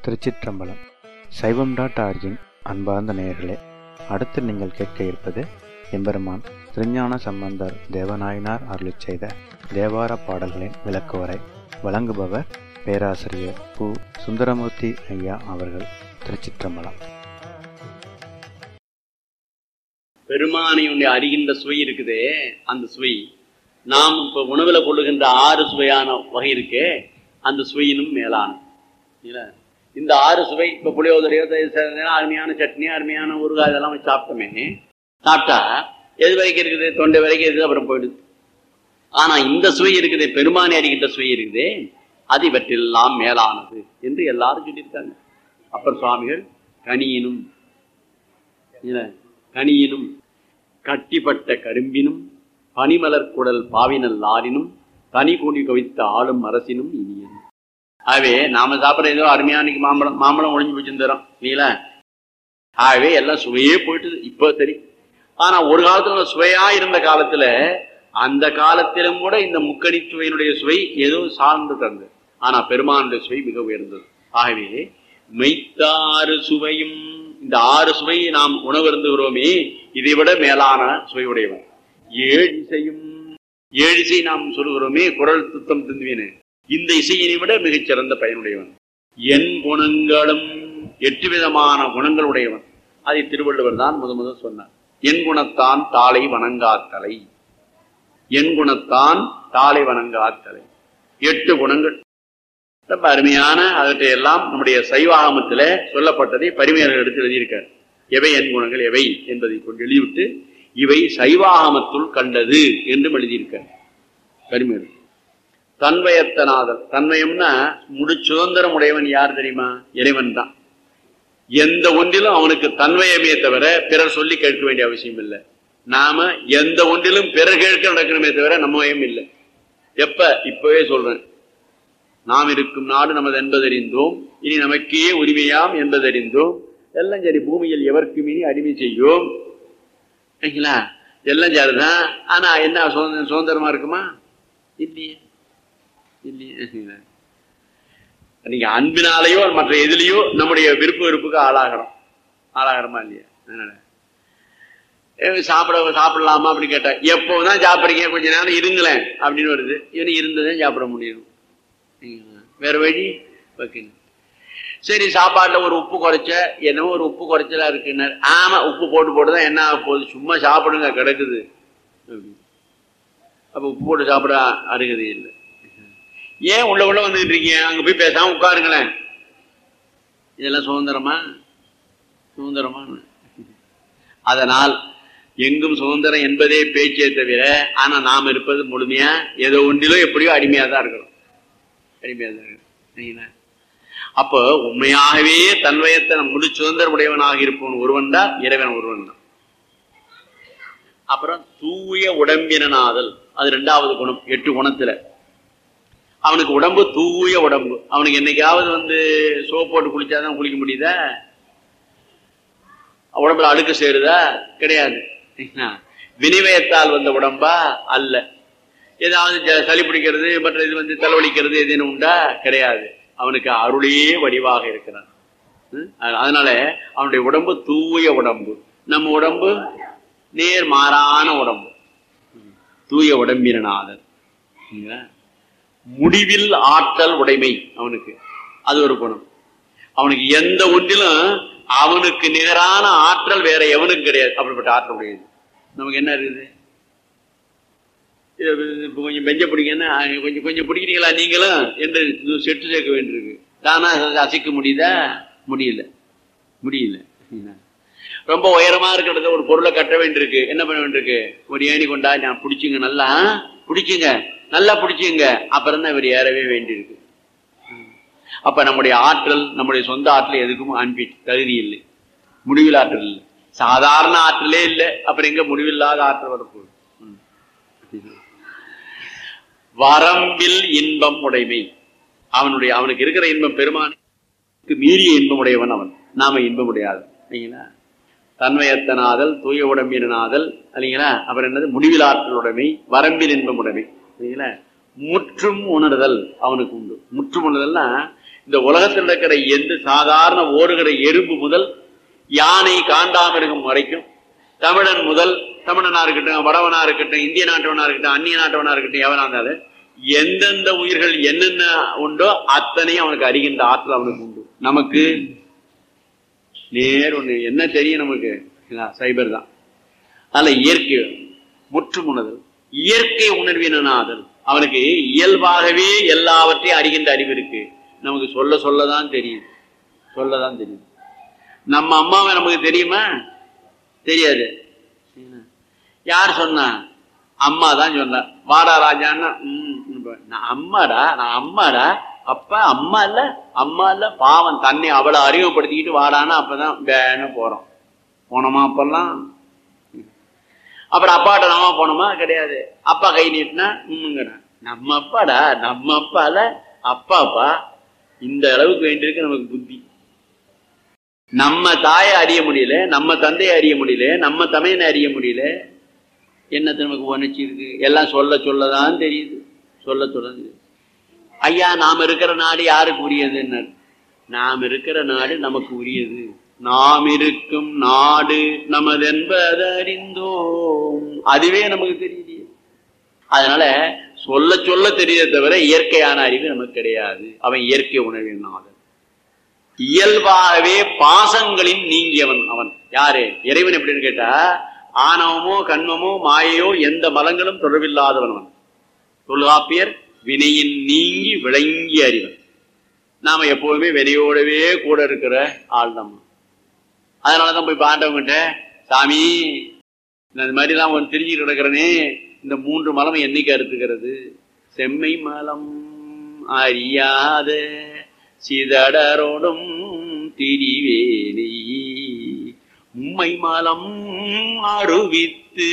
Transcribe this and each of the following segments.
திருச்சிற்றம்பலம் சைவம் dot origin அன்பார்ந்த நேயர்களே அடுத்து நீங்கள் கேட்க இருப்பது எம்பெருமான் திருஞான சம்பந்தர் தேவநாயனார் அருளிச் செய்த தேவார பாடல்களின் விளக்குவரை வழங்குபவர் பேராசிரியர் பு சுந்தரமூர்த்தி ஐயா அவர்கள் திருச்சிற்றம்பலம் பெருமானையுடைய அறிகின்ற சுவை இருக்குதே அந்த சுவை நாம் இப்ப உணவுல கொள்ளுகின்ற ஆறு சுவையான வகை இருக்கே அந்த சுவையினும் மேலான இல்ல இந்த ஆறு சுவை இப்ப புளியோதரையோ தயிர் சாதமோ, அருமையான சட்னி அருமையான ஊறுகாய் இதெல்லாம் வச்சு சாப்பிட்டோமே சாப்பிட்டா எது வரைக்கும் இருக்குது தொண்டை வரைக்கும் இருக்குது அப்புறம் போயிடுது ஆனா இந்த சுவை இருக்குதே பெருமானை அறிகின்ற சுவை இருக்குதே அது இவற்றெல்லாம் மேலானது என்று எல்லாரும் சொல்லியிருக்காங்க அப்பர் சுவாமிகள் கனியினும் இல்ல, கனியினும் கட்டிப்பட்ட கரும்பினும் பனிமலர் குடல் பாவினல் ஆறினும் தனி கூடி கவித்த ஆளும் அரசினும் இனியன் ஆகவே நாம சாப்பிட்ற ஏதோ அருமையானிக்கு மாம்பழம் மாம்பழம் ஒழிஞ்சு போச்சுருந்தோம் இல்லைங்களா ஆகவே எல்லாம் சுவையே போயிட்டுது இப்போ சரி ஆனா ஒரு காலத்துல சுவையா இருந்த காலத்துல அந்த காலத்திலும் கூட இந்த முக்கணி சுவையினுடைய சுவை ஏதோ சார்ந்து தந்தது ஆனா பெருமானுடைய சுவை மிக உயர்ந்தது ஆகவே மெய்த்தாறு சுவையும் இந்த ஆறு சுவையை நாம் உணவருந்துகிறோமே இதை விட மேலான சுவையுடையவன் ஏழு இசையும் ஏழு இசை நாம் சொல்லுகிறோமே குரல் துத்தம் திந்துவினு இந்த இசையினை விட மிகச்சிறந்த பயனுடையவன் என் குணங்களும் எட்டு விதமான குணங்களுடையவன் அதை திருவள்ளுவர் தான் முத முதல் சொன்னார் என் குணத்தான் தாளை வணங்காத்தலை என் குணத்தான் தாளை வணங்காத்தலை எட்டு குணங்கள் ரொம்ப அருமையான அவற்றை எல்லாம் நம்முடைய சைவாகமத்துல சொல்லப்பட்டதை பரிமையர்கள் எடுத்து எழுதியிருக்கார் எவை என் குணங்கள் எவை என்பதை கொண்டு எழுதிவிட்டு இவை சைவாகமத்துள் கண்டது என்றும் எழுதியிருக்கார் பரிமையர் தன்வயத்தனாதல் தன்வயம்னா முழு சுதந்திரம் உடையவன் யார் தெரியுமா இறைவன் தான் எந்த ஒன்றிலும் அவனுக்கு தன்வயமே தவிர பிறர் சொல்லி கேட்க வேண்டிய அவசியம் இல்லை நாம எந்த ஒன்றிலும் பிறர் கேட்க நடக்கணுமே தவிர நம்ம வயம் இல்லை எப்ப இப்பவே சொல்றேன் நாம் இருக்கும் நாடு நமது என்பதறிந்தோம் இனி நமக்கே உரிமையாம் என்பதறிந்தோம் எல்லாம் சரி பூமியில் எவருக்கும் இனி அடிமை செய்யும் சரிங்களா எல்லாம் சரிதான் ஆனா என்ன சுதந்திரம் சுதந்திரமா இருக்குமா இல்லையே இல்லையே நீங்க அன்பினாலேயோ மற்ற எதிலையோ நம்முடைய விருப்ப வெறுப்புக்கு ஆளாகிறோம் ஆளாகிறோமா இல்லையா அதனால ஏ, சாப்பிட சாப்பிடலாமா அப்படின்னு கேட்டா எப்போதான் சாப்பிடுறீங்க கொஞ்ச நேரம் இருங்களேன் அப்படின்னு வருது இவனு இருந்ததான் சாப்பிட முடியும் வேற வழி வைக்கணும் சரி சாப்பாட்டுல ஒரு உப்பு குறைச்ச என்னவோ ஒரு உப்பு குறைச்சலா இருக்குன்னாரு ஆமா உப்பு போட்டு போட்டு தான் என்ன ஆக போகுது சும்மா சாப்பிடுங்க கிடக்குது அப்படின்னு. அப்ப உப்பு போட்டு சாப்பிட அருகதை இல்லை ஏன் உள்ள உள்ள வந்துட்டு இருக்கீங்க அங்க போய் பேசாம உட்காருங்களேன் இதெல்லாம் சுதந்திரமா சுதந்திரமா அதனால் எங்கும் சுதந்திரம் என்பதே பேச்சே தவிர ஆனா நாம் இருப்பது முழுமையா ஏதோ ஒன்றிலோ எப்படியோ அடிமையா தான் இருக்கிறோம் அடிமையா தான் இருக்கிறோம் சரிங்களா? அப்போ உண்மையாகவே தன்வயத்தை நம் முழு சுதந்திரம் உடையவனாக இருப்பவன் ஒருவன் தான் இறைவன் ஒருவன் தான் அப்புறம் தூய உடம்பினாதல் அது ரெண்டாவது குணம் எட்டு குணத்துல அவனுக்கு உடம்பு தூய உடம்பு அவனுக்கு என்னைக்காவது வந்து சோப் போட்டு குளிச்சாதான் குளிக்க முடியுதா உடம்புல அழுக்கு சேருதா கிடையாது சரிங்களா? வினிமயத்தால் வந்த உடம்பா அல்ல ஏதாவது ஜ- சளி பிடிக்கிறது மற்ற இது வந்து தலைவலிக்கிறது எதுன்னு உண்டா கிடையாது அவனுக்கு அருளே வடிவாக இருக்கிறான் ம்? அதனால அவனுடைய உடம்பு தூய உடம்பு நம்ம உடம்பு நேர் மாறான உடம்பு ம். தூய உடம்பினாதர் சரிங்களா? முடிவில் ஆற்றல் உடைமை அவனுக்கு அது ஒரு குணம் அவனுக்கு எந்த ஒன்றிலும் அவனுக்கு நிகரான ஆற்றல் வேற எவனுக்கும் கிடையாது அப்படிப்பட்ட ஆற்றல் உடையது நமக்கு என்ன இருக்குது இது இப்ப கொஞ்சம் பெஞ்ச பிடிங்கன்னா அஹ் கொஞ்சம் கொஞ்சம் பிடிக்கிறீங்களா நீங்களும் என்று இது செட்டு சேர்க்க வேண்டியிருக்கு தானா அசைக்க முடியுதா முடியல முடியல ரொம்ப உயரமா இருக்கிறத ஒரு பொருளை கட்ட வேண்டியிருக்கு என்ன பண்ண வேண்டியிருக்கு ஒரு ஏணி கொண்டா நான் பிடிச்சிங்க நல்லா பிடிச்சிங்க நல்லா பிடிச்சிங்க அப்புறம் தான் இவர் ஏறவே வேண்டியிருக்கு அப்ப நம்முடைய ஆற்றல் நம்முடைய சொந்த ஆற்றல் எதுக்கும் அன்பி தகுதி இல்லை முடிவில் ஆற்றல் இல்லை சாதாரண ஆற்றலே இல்லை அப்புறம் எங்க முடிவில்லாத ஆற்றல் வரப்போகுது ம். வரம்பில் இன்பம் உடைமை அவனுடைய அவனுக்கு இருக்கிற இன்பம் பெருமானுக்கு மீறிய இன்பம் உடையவன் அவன் நாம இன்பம் உடையாது சரிங்களா தன்மையத்தனாதல் தூய உடம்பினாதல் இல்லைங்களா அப்புறம் என்னது முடிவில் ஆற்றல் உடைமை வரம்பில் இன்பம் உடைமை சரிங்களா முற்றும் உணர்தல் அவனுக்கு உண்டு முற்றும் உணர்தல்னா இந்த உலகத்தில் இருக்கிற எந்த சாதாரண ஓடுகிற எறும்பு முதல் யானை காண்டாமிருகம் வரைக்கும் தமிழன் முதல் தமிழனா இருக்கட்டும் வடவனா இருக்கட்டும் இந்திய நாட்டவனா இருக்கட்டும் அந்நிய நாட்டவனா இருக்கட்டும் எவனா இருந்தாலும் எந்தெந்த உயிர்கள் என்னென்ன உண்டோ அத்தனையும் அவனுக்கு அறிகின்ற ஆற்றல் அவனுக்கு உண்டு நமக்கு நேர் ஒண்ணு என்ன தெரியும் நமக்கு சைபர் தான் அதுல இயற்கை முற்றுமுணதல் இயற்கை உணர்வினாதல் அவனுக்கு இயல்பாகவே எல்லாவற்றையும் அறிகின்ற அறிவு இருக்கு நமக்கு சொல்ல சொல்லதான் தெரியும் சொல்லதான் தெரியும் நம்ம அம்மாவை நமக்கு தெரியுமா தெரியாது யார் சொன்னா அம்மா தான் சொன்னா வாடா ராஜான்னா நான் அம்மாடா நான் அம்மாடா அப்ப அம்மா இல்ல அம்மா இல்ல பாவம் தன்னை அவளை அறிமுகப்படுத்திக்கிட்டு வாடான்னா அப்பதான் வேன்னு போறோம் போனோமா அப்பெல்லாம் அப்புறம் அப்பாட்ட நம்ம போனோமா கிடையாது அப்பா கை நீட்டினா உம்முங்கிறான் நம்ம அப்பாடா நம்ம அப்பால அப்பாப்பா இந்த அளவுக்கு வேண்டியிருக்கு நமக்கு புத்தி நம்ம தாயை அறிய முடியல நம்ம தந்தையை அறிய முடியல நம்ம தமையனை அறிய முடியல என்னத்தை நமக்கு உணர்ச்சி இருக்கு எல்லாம் சொல்ல சொல்லதான் தெரியுது சொல்ல சொல்ல ஐயா நாம் இருக்கிற நாடு யாருக்கு உரியதுன்னு நாம் இருக்கிற நாடு நமக்கு உரியது நாம் இருக்கும் நாடு நமதென்பதறிந்தோம் அதுவே நமக்கு தெரியலையே அதனால சொல்ல சொல்ல தெரியத தவிர இயற்கையான அறிவு நமக்கு கிடையாது அவன் இயற்கை உணர்வின் நாதன் இயல்பாகவே பாசங்களின் நீங்கியவன் அவன் யாரு இறைவன் எப்படின்னு கேட்டா ஆணவமோ கண்மமோ மாயையோ எந்த மலங்களும் தொடர்பில்லாதவன் அவன் தொல்காப்பியர் வினையின் நீங்கி விளங்கி அறிவன் நாம எப்போதுமே வினையோடவே கூட இருக்கிற ஆள் நம்ம அதனாலதான் போய் பாண்டவங்கிட்ட சாமி இந்த மாதிரிலாம் ஒன்று தெரிஞ்சு கிடக்கிறனே இந்த மூன்று மலம் என்னைக்கு அறுத்துக்கிறது செம்மை மலம் அறியாத சிதடரோடும் திரிவேணி உம்மை மலம் அருவித்து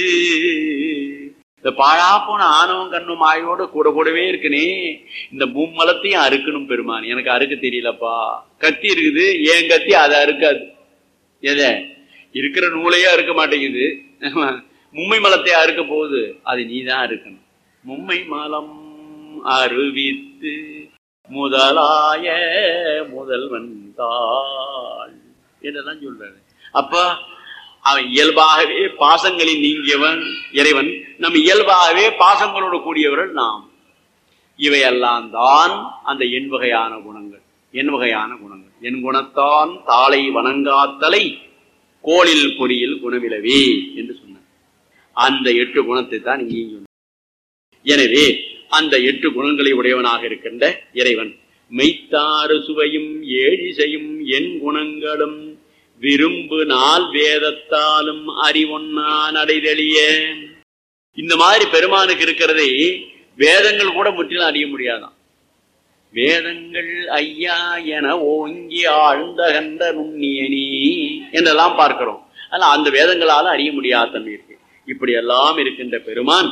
இந்த பாழா போன ஆணவம் கண்ணும் ஆயோட கூட கூடவே இருக்குனே இந்த மும்மலத்தையும் அறுக்கணும் பெருமான் எனக்கு அறுக்க தெரியலப்பா கத்தி இருக்குது ஏன் கத்தி அதை அறுக்காது எத இருக்கிற நூலையே அறுக்க மாட்டேங்குது மும்மை மலத்தை அறுக்க போகுது அது நீதான் அறுக்கணும் மும்மை மலம் அருவித்து முதலாய முதல்வன் தாள் என்றெல்லாம் சொல்றாரு அப்ப அவன் இயல்பாகவே பாசங்களில் நீங்கியவன் இறைவன் நம் இயல்பாகவே பாசங்களோடு கூடியவர்கள் நாம் இவையெல்லாம் தான் அந்த எண் வகையான குணங்கள் என் வகையான குணங்கள் என் குணத்தான் தாளை வணங்காத்தலை கோளில் பொறியில் குணமிலவே என்று சொன்னார் அந்த எட்டு குணத்தை தான் இங்கே எனவே அந்த எட்டு குணங்களை உடையவனாக இருக்கின்ற இறைவன் மெய்த்தாறு சுவையும் ஏழிசையும் என் குணங்களும் விரும்பு நாள் வேதத்தாலும் அறிவொன்னான் அடைதெளிய இந்த மாதிரி பெருமானுக்கு இருக்கிறதை வேதங்கள் கூட முற்றிலும் அறிய முடியாதான் வேதங்கள் ஐயா என ஓங்கி ஆழ்ந்தகன்ற நுண்ணியனி என்றெல்லாம் பார்க்கிறோம் ஆனா அந்த வேதங்களால அறிய முடியாத தன்மை இருக்கு இப்படி எல்லாம் இருக்கின்ற பெருமான்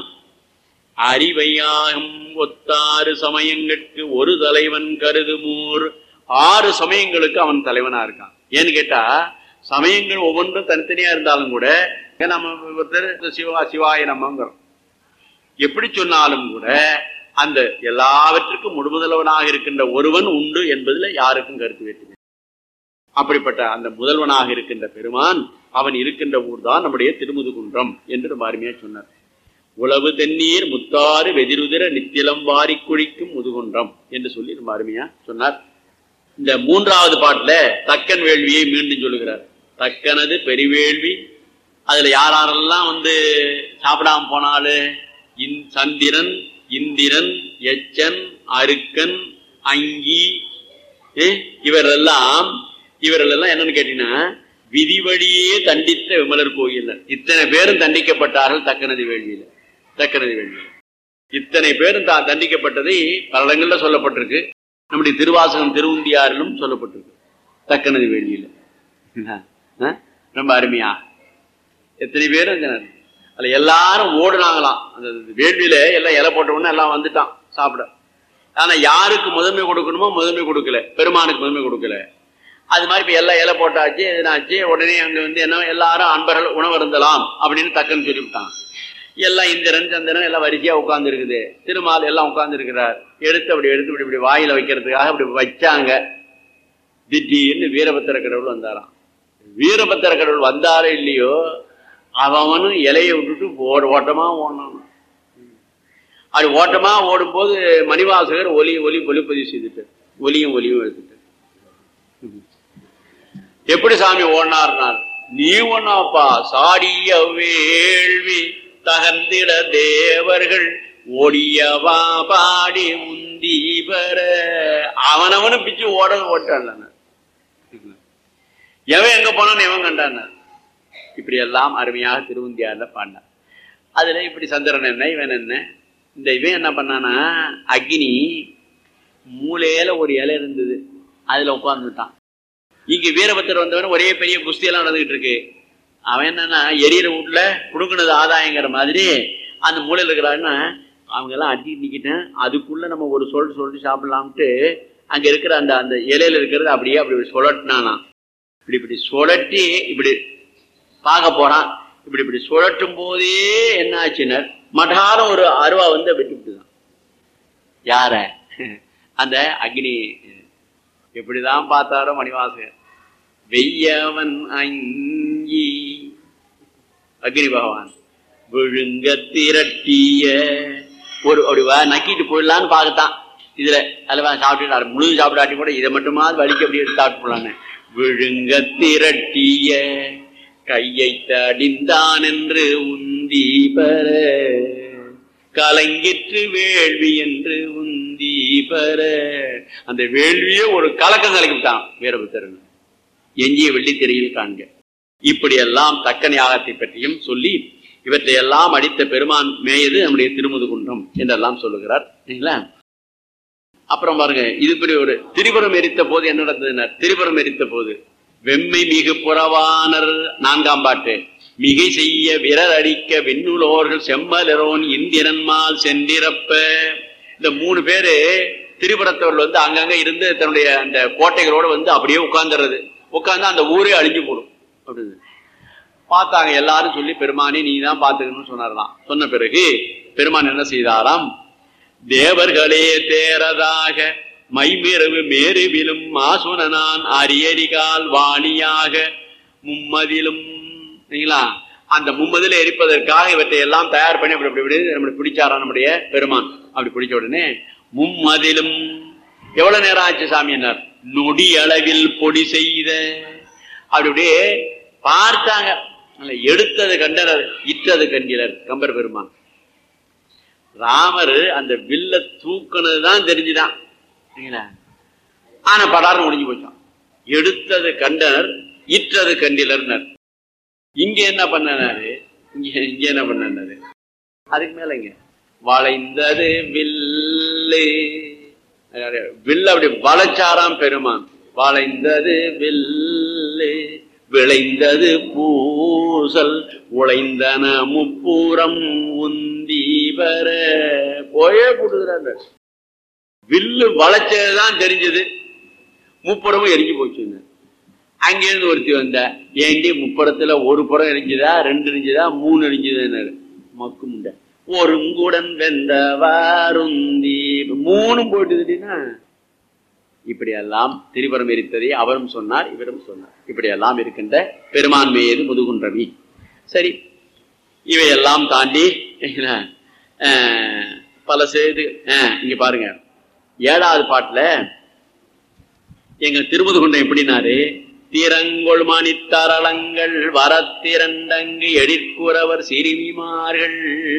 அறிவையாகும் ஒத்தாறு சமயங்களுக்கு ஒரு தலைவன் கருதுமூர் ஆறு சமயங்களுக்கு அவன் தலைவனா இருக்கான் ஏன்னு கேட்டா சமயங்கள் ஒவ்வொன்றும் தனித்தனியா இருந்தாலும் கூட நம்ம ஒருத்தர் சிவா சிவாய நம்மங்கிறோம் எப்படி சொன்னாலும் கூட அந்த எல்லாவற்றுக்கும் முழுமுதல்வனாக இருக்கின்ற ஒருவன் உண்டு என்பதுல யாருக்கும் கருத்து வேற்றுமை அப்படிப்பட்ட அந்த முதல்வனாக இருக்கின்ற பெருமான் அவன் இருக்கின்ற ஊர் தான் நம்முடைய திருமுதுகுன்றம் என்று ரொம்ப அருமையா சொன்னார் உளவு தென்னீர் முத்தாறு வெதிருதிர நித்திலம் வாரி குழிக்கும் முதுகுன்றம் என்று சொல்லி ரொம்ப அருமையா சொன்னார் இந்த மூன்றாவது பாட்டுல தக்கன் வேள்வியை மீண்டும் சொல்லுகிறார் தக்கனது பெருவேள்வி அதுல யாரெல்லாம் வந்து சாப்பிடாம போனாலும் சந்திரன் இந்திரன் எச்சன் அருக்கன் அங்கி இவரெல்லாம் இவரெல்லாம் என்னன்னு கேட்டீங்கன்னா விதிவழியே தண்டித்த விமலர் கோயில் இத்தனை பேரும் தண்டிக்கப்பட்டார்கள் தக்கநதி வேள்வியில தக்கநதி வேள்வியில இத்தனை பேரும் தான் தண்டிக்கப்பட்டதை பல இடங்கள்ல சொல்லப்பட்டிருக்கு நம்முடைய திருவாசகம் திருவுந்தியாரிலும் சொல்லப்பட்டிருக்கு தக்கநதி வேள்வியில ரொம்ப அருமையா எத்தனை பேரும் அதுல எல்லாரும் ஓடுனாங்களாம் அந்த வேள்வியில எல்லாம் இலை போட்ட உடனே எல்லாம் வந்துட்டான் சாப்பிட ஆனா யாருக்கு முதன்மை கொடுக்கணுமோ முதன்மை கொடுக்கல பெருமானுக்கு முதன்மை கொடுக்கல அது மாதிரி இப்ப எல்லாம் இலை போட்டாச்சு எதுனாச்சு உடனே அங்க வந்து என்ன எல்லாரும் அன்பர்கள் உணவு இருந்தலாம் அப்படின்னு தக்கன்னு சொல்லிவிட்டான் எல்லாம் இந்திரன் சந்திரன் எல்லாம் வரிசையா உட்கார்ந்து இருக்குது திருமால் எல்லாம் உட்கார்ந்து இருக்கிறார் எடுத்து அப்படி எடுத்து இப்படி இப்படி வாயில வைக்கிறதுக்காக அப்படி வச்சாங்க திடீர்னு வீரபத்திர கடவுள் வந்தாராம் வீரபத்திர கடவுள் வந்தாரோ இல்லையோ அவனும் இலையை விட்டுட்டு ஓட ஓட்டமா ஓடணும் அது ஓட்டமா ஓடும்போது மணிவாசகர் ஒலி ஒலி ஒலிப்பதிவு செய்துட்டு ஒலியும் ஒலியும் எடுத்துட்டு எப்படி சாமி ஓடினார்னார் நீ ஒன்னாப்பா சாடிய வேள்வி தகர்ந்திட தேவர்கள் ஓடியவா பாடி உந்தி பெற அவனவனும் பிச்சு ஓட ஓட்டான் எவன் எங்க போனான்னு எவன் கண்டான் இப்படி எல்லாம் அருமையாக திருவந்தியார்ல பாடினார் அதுல இப்படி சந்திரன் என்ன இவன் என்ன இந்த இவன் என்ன பண்ணானா அக்னி மூலையில ஒரு இலை இருந்தது அதுல உட்கார்ந்துட்டான் இங்க வீரபத்திரர் வந்தவன் ஒரே பெரிய குஸ்தியெல்லாம் நடந்துகிட்டு இருக்கு அவன் என்னன்னா எரியற வீட்டுல புடுங்கினது ஆதாயங்கிற மாதிரி அந்த மூலையில இருக்கிறான்னா அவங்க எல்லாம் அடி நிக்கிட்டேன் அதுக்குள்ள நம்ம ஒரு சொல் சொல்லிட்டு சாப்பிடலாம்ட்டு அங்க இருக்கிற அந்த அந்த இலையில இருக்கிறது அப்படியே அப்படி சுழட்டினானா இப்படி இப்படி சுழட்டி இப்படி பார்க்க போறான் இப்படி இப்படி சுழட்டும் போதே என்ன ஆச்சுனர் மடார ஒரு அருவா வந்து வெட்டி விட்டுதான் யார அந்த அக்னி எப்படிதான் பார்த்தாரோ மணிவாசகர் வெய்யவன் அங்கி அக்னி பகவான் விழுங்க திரட்டிய ஒரு அப்படி வா நக்கிட்டு போயிடலான்னு பார்க்கத்தான் இதுல அல்லவா சாப்பிட்டு முழு சாப்பிடாட்டி கூட இதை மட்டுமாவது வலிக்கு அப்படி எடுத்து சாப்பிட்டு போடலான்னு விழுங்க திரட்டிய கையை தடிந்தான் என்று உந்தி பெற கலங்கிற்று வேள்வி என்று உந்தி பெற அந்த வேள்வியே ஒரு கலக்கம் கலக்கிவிட்டான் வீரபுத்திரன் எஞ்சிய வெள்ளித்திரையில் காண்க இப்படியெல்லாம் தக்கனை யாகத்தை பற்றியும் சொல்லி இவற்றையெல்லாம் அடித்த பெருமான் மேயது நம்முடைய திருமுதுகுன்றம் என்றெல்லாம் சொல்லுகிறார் சரிங்களா அப்புறம் பாருங்க இது இப்படி ஒரு திரிபுரம் எரித்த போது என்ன நடந்ததுனர் திரிபுரம் எரித்த போது வெம்மை மிகு புறவானர் நான்காம் பாட்டு மிகை செய்ய விரல் அடிக்க வெண்ணுலோர்கள் செம்மலரோன் இந்திரன்மால் சென்றிரப்ப இந்த மூணு பேரு திரிபுரத்தவர்கள் வந்து அங்கங்க இருந்து தன்னுடைய அந்த கோட்டைகளோட வந்து அப்படியே உட்கார்ந்துறது உட்கார்ந்து அந்த ஊரே அழிஞ்சு போடும் அப்படின்னு பார்த்தாங்க எல்லாரும் சொல்லி பெருமானி நீ தான் பார்த்துக்கணும்னு சொன்னாராம் சொன்ன பிறகு பெருமான் என்ன செய்தாராம் தேவர்களே தேரதாக மைமிரவு மேருவிலும் மாசுனனான் அரியரிகால் வாணியாக மும்மதிலும் சரிங்களா அந்த மும்மதில எரிப்பதற்காக இவற்றை எல்லாம் தயார் பண்ணி அப்படி அப்படி நம்மளை பிடிச்சாரா நம்முடைய பெருமான் அப்படி பிடிச்ச உடனே மும்மதிலும் எவ்வளவு நேரம் ஆச்சு சாமி என்ன நொடி அளவில் பொடி செய்த அப்படி அப்படியே பார்த்தாங்க எடுத்தது கண்டனர் இட்டது கண்டிலர் கம்பர் பெருமான் ராமர் அந்த வில்ல தூக்குனதுதான் தெரிஞ்சுதான் ஆனா படாரம் முடிஞ்சு போச்சான் எடுத்தது கண்டனர் இற்றது கண்டிலர்னர் இங்க என்ன பண்ணனாரு இங்க இங்க என்ன பண்ணாரு அதுக்கு மேலங்க வளைந்தது வில்லு வில்ல அப்படி வளைச்சாராம் பெருமான் வளைந்தது வில்லு விளைந்தது பூசல் உழைந்தன முப்பூரம் உந்தி வர போயே போட்டுக்கிறாங்க வில்லு வளைச்சதுதான் தெரிஞ்சது முப்புறமும் எரிஞ்சு போச்சுங்க அங்கிருந்து ஒருத்தி வந்த ஏண்டி முப்புறத்துல ஒரு புறம் எரிஞ்சுதா ரெண்டு எரிஞ்சுதா மூணு எரிஞ்சுதாரு மக்கு முண்டை ஒருங்குடன் வெந்த வாருந்தி மூணும் போட்டுதுன்னா இப்படி எல்லாம் திரிபுரம் எரித்ததை அவரும் சொன்னார் இவரும் சொன்னார் இப்படி எல்லாம் இருக்கின்ற பெருமான்மையது முதுகுன்றவி சரி இவையெல்லாம் தாண்டி பல செய்து இங்க பாருங்க ஏழாவது பாட்டுல எங்க திருமுதுகுன்றம் எப்படின்னாரு திறங்கொள் மணித்தரளங்கள் வரத்திரண்டங்கு எழிற்குறவர் சிறுமிமார்கள்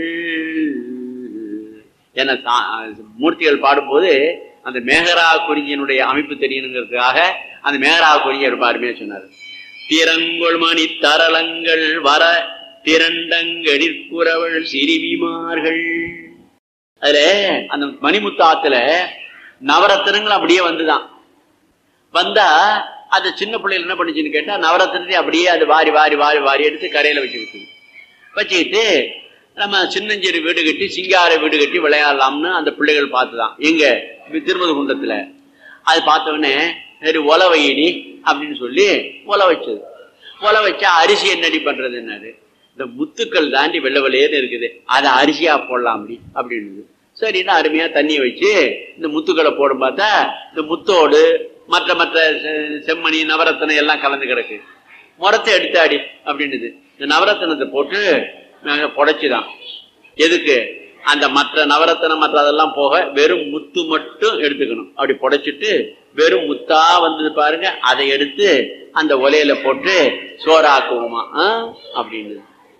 என மூர்த்திகள் பாடும்போது அந்த மேகரா குறிஞ்சியினுடைய அமைப்பு தெரியணுங்கிறதுக்காக அந்த மேகரா குறிஞ்சி ரொம்ப அருமையா சொன்னார் திறங்கொள் மணி தரளங்கள் வர திரண்டங்கடிற்குறவள் சிறுமிமார்கள் அதுல அந்த மணிமுத்தாத்துல நவரத்தினங்கள் அப்படியே வந்துதான் வந்தா அந்த சின்ன பிள்ளைகள் என்ன பண்ணுச்சுன்னு கேட்டா நவரத்தினத்தை அப்படியே அது வாரி வாரி வாரி வாரி எடுத்து கரையில வச்சுக்கிட்டு வச்சுக்கிட்டு நம்ம சின்னஞ்சிறு வீடு கட்டி சிங்கார வீடு கட்டி விளையாடலாம்னு அந்த பிள்ளைகள் பார்த்துதான் எங்க திருமதி குண்டத்துல அது பார்த்தவொடனே சரி ஒல வையடி அப்படின்னு சொல்லி ஒல வச்சது ஒல வச்சா அரிசி என்னடி பண்றது என்னது இந்த முத்துக்கள் தாண்டி வெள்ளை வெள்ளையேன்னு இருக்குது அதை அரிசியா போடலாம் அப்படி அப்படின்னு சரின்னு அருமையா தண்ணியை வச்சு இந்த முத்துக்களை போடும் பார்த்தா இந்த முத்தோடு மற்ற மற்ற செ- செம்மணி நவரத்தனம் எல்லாம் கலந்து கிடக்கு முறத்தை எடுத்தாடி அப்படின்னுது இந்த நவரத்தனத்தை போட்டு நாங்க புடைச்சுதான் எதுக்கு அந்த மற்ற நவரத்தனம் மற்ற அதெல்லாம் போக வெறும் முத்து மட்டும் எடுத்துக்கணும் அப்படி புடைச்சிட்டு வெறும் முத்தா வந்தது பாருங்க அதை எடுத்து அந்த ஒலையில போட்டு சோறாக்குவோமா ஆ? அப்படின்னு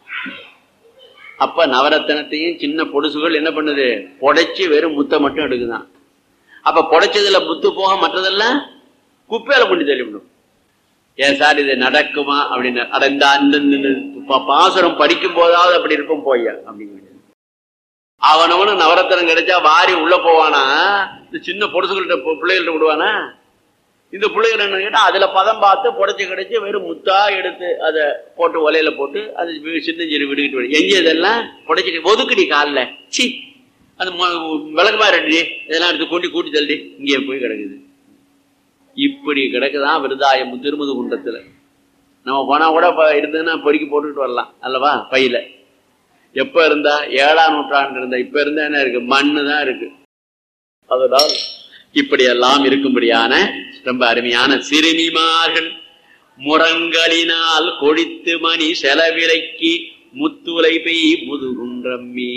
அப்ப நவரத்தனத்தையும் சின்ன பொடுசுகள் என்ன பண்ணுது புடைச்சு வெறும் முத்தை மட்டும் எடுக்குதான் அப்ப புடைச்சதுல முத்து போக மற்றதெல்லாம் குப்பையில கொண்டு தள்ளிவிடும் ஏன் சார் இது நடக்குமா அப்படின்னு அட இந்த அந்த இந்த- இந்த பா- பாசுரம் படிக்கும் போதாவது அப்படி இருக்கும் போய்யா அப்படிங்க அவனவனு நவரத்தனம் கிடைச்சா வாரி உள்ள போவானா இந்த சின்ன பொடுசுகள்கிட்ட பு- பிள்ளைகள்ட்ட விடுவானா இந்த பிள்ளைகள் என்ன கேட்டா அதுல பதம் பார்த்து புடைச்சு கிடைச்சு வெறும் முத்தா எடுத்து அதை போட்டு ஒலையில போட்டு அது வி- சின்னஞ்சிறு விடுகிட்டு வரும் எங்க இதெல்லாம் புடைச்சிட்டு ஒதுக்குடி காலில் சி அது மொ- விளக்குமா ரெண்டு இதெல்லாம் எடுத்து கொண்டு கூட்டி தள்ளி இங்கே போய் கிடக்குது இப்படி கிடக்குதான் விருதாயம் திருமுது குண்டத்துல நம்ம போனா கூட இப்ப இருந்ததுன்னா பொறுக்கி போட்டுக்கிட்டு வரலாம் அல்லவா பையில எப்ப இருந்தா ஏழாம் நூற்றாண்டு இருந்தா இப்ப இருந்தா என்ன இருக்கு மண்ணு தான் இருக்கு அதனால் இப்படி எல்லாம் இருக்கும்படியான ரொம்ப அருமையான சிறுமிமார்கள் முரங்களினால் கொடித்து மணி செலவிலைக்கு முத்துலை பெய் முதுகுன்றம்மீ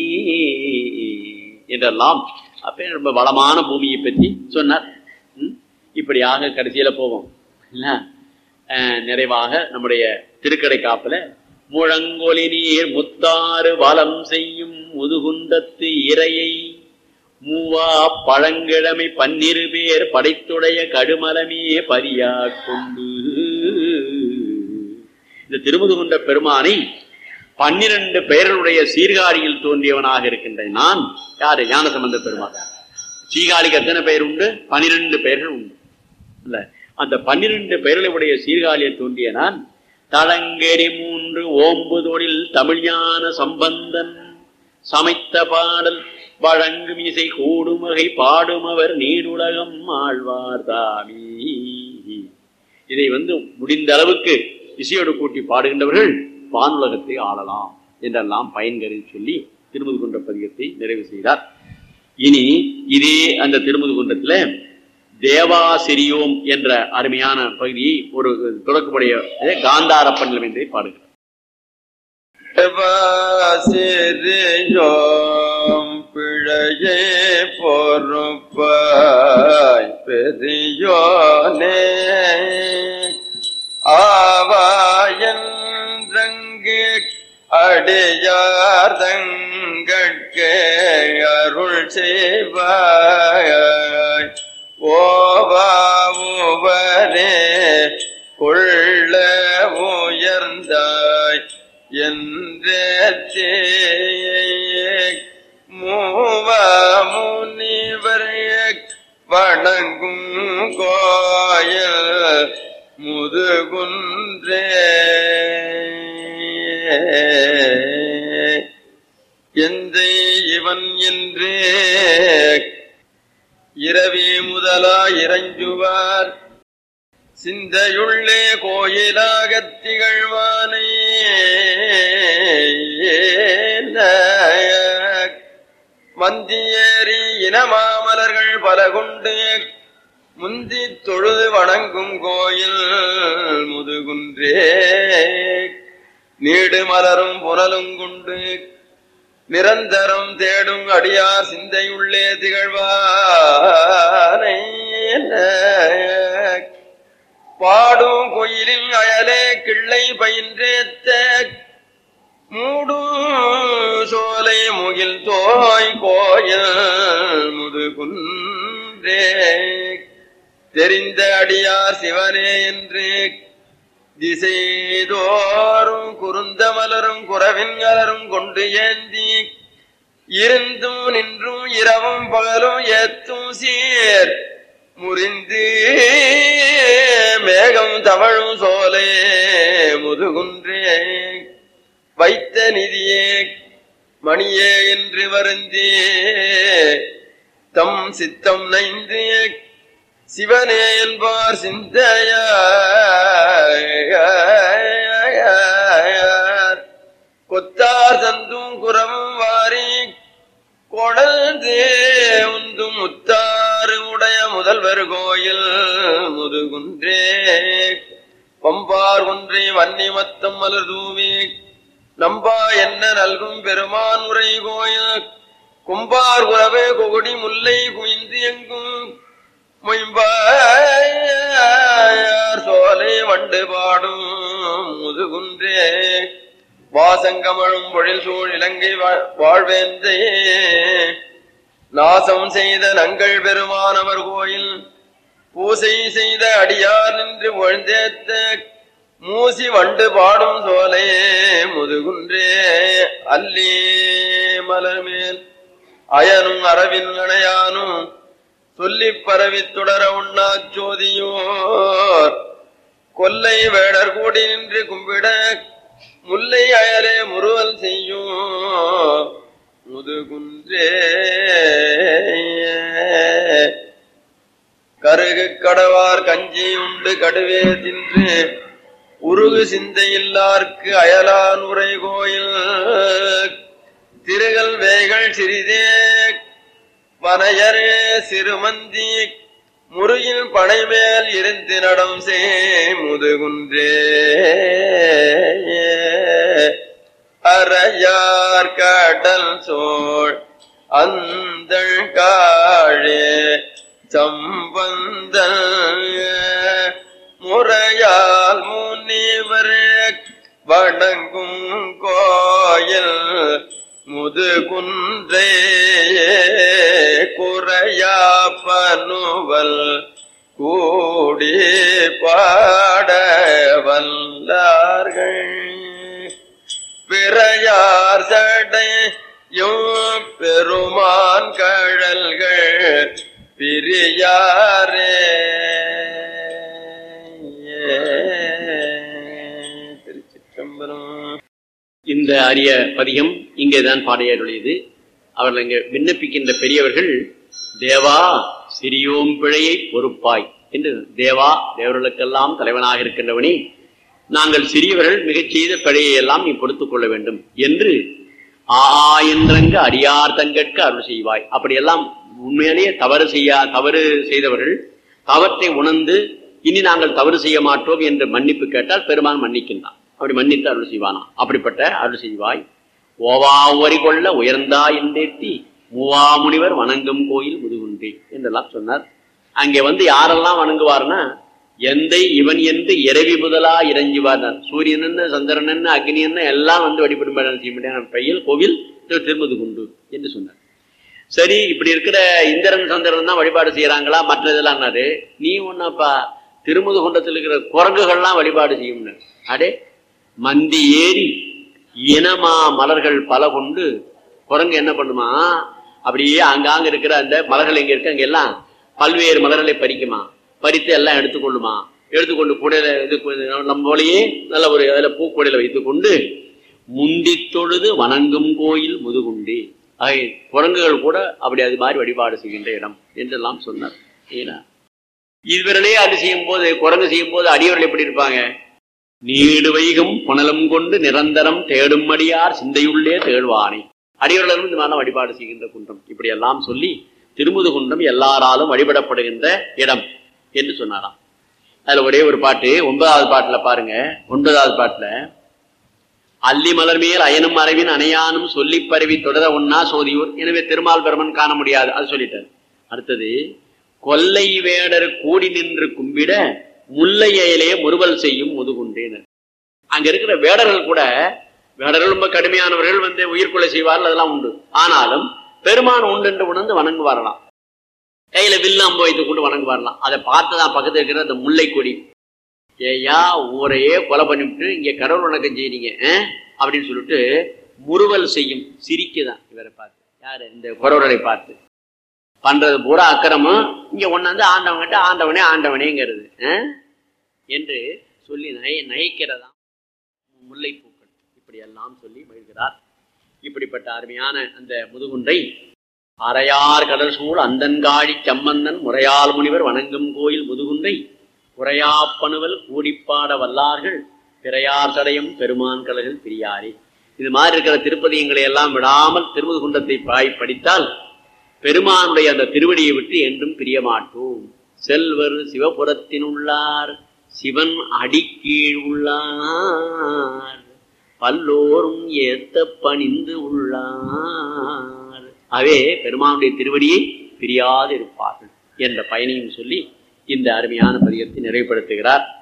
என்றெல்லாம் அப்ப ரொம்ப வளமான பூமியை பற்றி சொன்னார் ம்? இப்படியாக கடைசியில போவோம் இல்ல அஹ், நிறைவாக நம்முடைய திருக்கடை காப்புல முழங்கொலி நீர் முத்தாறு வலம் செய்யும் முதுகுண்டத்து இரையை மூவா பழங்கிழமை பன்னிரு பேர் படைத்துடைய கடுமலமே பரியா கொண்டு இந்த திருமுதுகுண்ட பெருமானை பன்னிரண்டு பெயர்களுடைய சீர்காழியில் தோன்றியவனாக இருக்கின்ற நான் யாரு ஞானசம்பந்த பெருமான் சீகாழிக்கு எத்தனை பெயர் உண்டு பனிரெண்டு பெயர்கள் உண்டு இல்ல அந்த பன்னிரண்டு பெயர்களுடைய சீர்காழியில் தோன்றிய நான் தளங்கெரி மூன்று ஓம்புதொழில் தமிழ்ஞான சம்பந்தன் சமைத்த பாடல் வழங்கும் இசை கூடுமகை பாடுமவர் நீடுலகம் ஆழ்வார் தாமி இதை வந்து முடிந்த அளவுக்கு இசையோடு கூட்டி பாடுகின்றவர்கள் வானுலகத்தை ஆளலாம் என்றெல்லாம் பயன்கருதி சொல்லி திருமுது குன்ற பதிகத்தை நிறைவு செய்தார் இனி இதே அந்த திருமுது குன்றத்துல தேவாசிரியோம் என்ற அருமையான பகுதியை ஒரு தொடக்கமுடைய காந்தார பண்ணலம் என்றே பாடுகிறார் சிறியோம் பிழையே பொறுப்பாய் பெரியோனே ஆவாயன்றங்கு அடியார்தங்கட்கே அருள் செய்வாய் ஓவாவுவரே கொள்ள உயர்ந்தாய் என்றே மூவா முனிவர் வணங்கும் கோயில் முதுகுன்றே எந்த இவன் என்றே இரவி முதலா இறஞ்சுவார் சிந்தையுள்ளே கோயிலாகத் திகழ்வானே மந்தியேறி இனமாமலர்கள் பல கொண்டு முந்தி தொழுது வணங்கும் கோயில் முதுகுன்றே நீடு மலரும் புனலும் கொண்டு நிரந்தரம் தேடும் அடியார் சிந்தையுள்ளே திகழ்வானை பாடும் கோயிலின் அயலே கிள்ளை பயின்றேத்த மூடும் சோலை முகில் தோய் கோயில் முதுகுன்றே தெரிந்த அடியார் சிவனே என்று திசைதோறும் குருந்த மலரும் குறவின் கலரும் கொண்டு ஏந்தி இருந்தும் நின்றும் இரவும் பகலும் ஏத்தும் சீர் முறிந்து மேகம் தவழும் சோலே முதுகுன்றே வைத்த நிதியே மணியே என்று வருந்தி தம் சித்தம் நைந்து சிவனே என்பார் சிந்தையார் பொடல்தே உந்து முத்தாறு உடைய முதல்வர் கோயில் முதுகுன்றே பம்பார் ஒன்றை வன்னி மத்தம் மலர் தூவி நம்பா என்ன நல்கும் பெருமான் உரை கோயில் கும்பார் உறவே கொகுடி முல்லை குவிந்து எங்கும் மொயம்பாயார் சோலை வண்டு பாடும் முதுகுன்றே வாசங்கமழும் பொழில் சூழ் இலங்கை வா- வாழ்வேந்தே நாசம் செய்த நங்கள் பெருமானவர் கோயில் பூசை செய்த அடியார் நின்று ஒழ்ந்தேத்த மூசி வண்டு பாடும் சோலையே முதுகுன்றே அல்லே மலர்மேல் அயனும் அரவின் அணையானும் சொல்லிப் பரவித் தொடர உண்ணாச் சோதியோர் கொல்லை வேடர் கூடி நின்று கும்பிட முல்லை அயலே முறுவல் செய்யும் முதுகுன்றே கருகு கடவார் கஞ்சி உண்டு கடுவே தின்று உருகு சிந்தையில்லார்க்கு அயலான் உரை கோயில் திருகல் வேகள் சிறிதே வனையரே சிறுமந்தி முருகின் பனைமேல் இருந்து நடம் செய் முதுகுன்றே அறையார் கடல் சோழ் அந்தள் காழே சம்பந்த முறையால் முனிவர் வணங்கும் கோயில் முதுகுன்றே குறையா பனுவல் கூடி பாட வல்லார்கள் பிறையார் சடையும் பெருமான் கழல்கள் பிரியாரே திருச்சிற்றம்பலம் இந்த அரிய பதிகம் இங்கேதான் பாடையருடையது அவர்கள் இங்கே விண்ணப்பிக்கின்ற பெரியவர்கள் தேவா சிறியோம் பிழையை பொறுப்பாய் என்று தேவா தேவர்களுக்கெல்லாம் தலைவனாக இருக்கின்றவனே நாங்கள் சிறியவர்கள் மிகச் செய்த பிழையை எல்லாம் நீ பொறுத்துக் கொள்ள வேண்டும் என்று ஆ என்றங்க அடியார் தங்கட்கு அருள் செய்வாய் அப்படியெல்லாம் உண்மையிலேயே தவறு செய்யா தவறு செய்தவர்கள் தவற்றை உணர்ந்து இனி நாங்கள் தவறு செய்ய மாட்டோம் என்று மன்னிப்பு கேட்டால் பெருமான் மன்னிக்கின்றான் அப்படி மன்னித்து அருள் செய்வானா அப்படிப்பட்ட அருள் செய்வாய் ஓவா ஒரி கொள்ள உயர்ந்தா என்றேத்தி மூவா முனிவர் வணங்கும் கோயில் முதுகுன்றி என்றெல்லாம் சொன்னார் அங்கே வந்து யாரெல்லாம் வணங்குவார்னா எந்தை இவன் என்று இரவி முதலா இறஞ்சுவார் சூரியன் சந்திரன் அக்னியன் எல்லாம் வந்து வழிபடும் செய்ய முடியாத பையில் கோவில் திரு திருமுதுகுண்டு என்று சொன்னார் சரி இப்படி இருக்கிற இந்திரன் சந்திரன் தான் வழிபாடு செய்யறாங்களா மற்ற இதெல்லாம்னாரு நீ ஒன்னப்பா திருமுது குண்டத்தில் இருக்கிற குரங்குகள்லாம் வழிபாடு செய்யும் அடே மந்தி ஏறி இனமா மலர்கள் பல கொண்டு குரங்கு என்ன பண்ணுமா அப்படியே அங்காங்க இருக்கிற அந்த மலர்கள் எங்க இருக்கு அங்க எல்லாம் பல்வேறு மலர்களை பறிக்குமா பறித்து எல்லாம் எடுத்துக்கொள்ளுமா எடுத்துக்கொண்டு கூடையில இது நம்ம போலயே நல்ல ஒரு அதுல பூக்கூடையில வைத்துக் கொண்டு முந்தி தொழுது வணங்கும் கோயில் முதுகுண்டி ஆகிய குரங்குகள் கூட அப்படி அது மாதிரி வழிபாடு செய்கின்ற இடம் என்றெல்லாம் சொன்னார் ஏன்னா இதுவரையிலே அது செய்யும் போது குரங்கு செய்யும் போது அடியவர்கள் எப்படி இருப்பாங்க நீடு வைகும் புனலம் கொண்டு நிரந்தரம் தேடும் அடியார் சிந்தையுள்ளே தேழ்வானை அடியவர்களும் இந்த மாதிரி வழிபாடு செய்கின்ற குன்றம் இப்படி எல்லாம் சொல்லி திருமுது குன்றம் எல்லாராலும் வழிபடப்படுகின்ற இடம் என்று சொன்னாராம் அதுல ஒரே ஒரு பாட்டு ஒன்பதாவது பாட்டுல பாருங்க ஒன்பதாவது பாட்டுல அல்லி மலர் மேல் அயனும் மறைவின் அணையானும் சொல்லி பரவி தொடர ஒன்னா சோதியூர் எனவே திருமால் பெருமன் காண முடியாது அது சொல்லிட்டார் அடுத்தது கொல்லை வேடர் கூடி நின்று கும்பிட முல்லை அயலே முறுவல் செய்யும் முதுகுண்டேனர் அங்க இருக்கிற வேடர்கள் கூட வேடர்கள் ரொம்ப கடுமையானவர்கள் வந்து உயிர்கொலை செய்வார்கள் அதெல்லாம் உண்டு ஆனாலும் பெருமான் உண்டு என்று உணர்ந்து வணங்குவாரலாம் கையில வில்லு அம்பு வைத்து கொண்டு வணங்குவாரலாம் அதை பார்த்துதான் பக்கத்துல இருக்கிற அந்த முல்லை கொடி ஏயா ஊரையே கொலை பண்ணிவிட்டு இங்க கடவுள் வணக்கம் செய்றீங்க அஹ்? அப்படின்னு சொல்லிட்டு முறுவல் செய்யும் சிரிக்குதான் இவரை பார்த்து யாரு இந்த குறவரை பார்த்து பண்றது பூரா அக்கிரமம் இங்க ஒண்ணாந்து ஆண்டவங்கிட்ட ஆண்டவனே ஆண்டவனேங்கிறது அஹ்? என்று சொல்லி நகை நகைக்கிறதாம் முல்லை பூக்கள் இப்படி எல்லாம் சொல்லி மகிழ்கிறார் இப்படிப்பட்ட அருமையான அந்த முதுகுன்றை அரையார் கடல் சூழ் அந்தன்காழி சம்பந்தன் முறையால் முனிவர் வணங்கும் கோயில் முதுகுன்றை குறையாப்பணுவல் கூடிப்பாட வல்லார்கள் பிறையார் தடையும் பெருமான் கலர்கள் பிரியாரே இது மாதிரி இருக்கிற திருப்பதியங்களை எல்லாம் விடாமல் திருமுது குண்டத்தை பாய் படித்தால் பெருமானுடைய அந்த திருவடியை விட்டு என்றும் பிரிய மாட்டோம் செல்வர் சிவபுரத்தினுள்ளார் சிவன் அடிக்கீழ் உள்ளார் பல்லோரும் ஏத்த பணிந்து உள்ளார் அவே பெருமானுடைய திருவடியை பிரியாது இருப்பார்கள் என்ற பயனையும் சொல்லி இந்த அருமையான பதிகத்தை நிறைவுபடுத்துகிறார்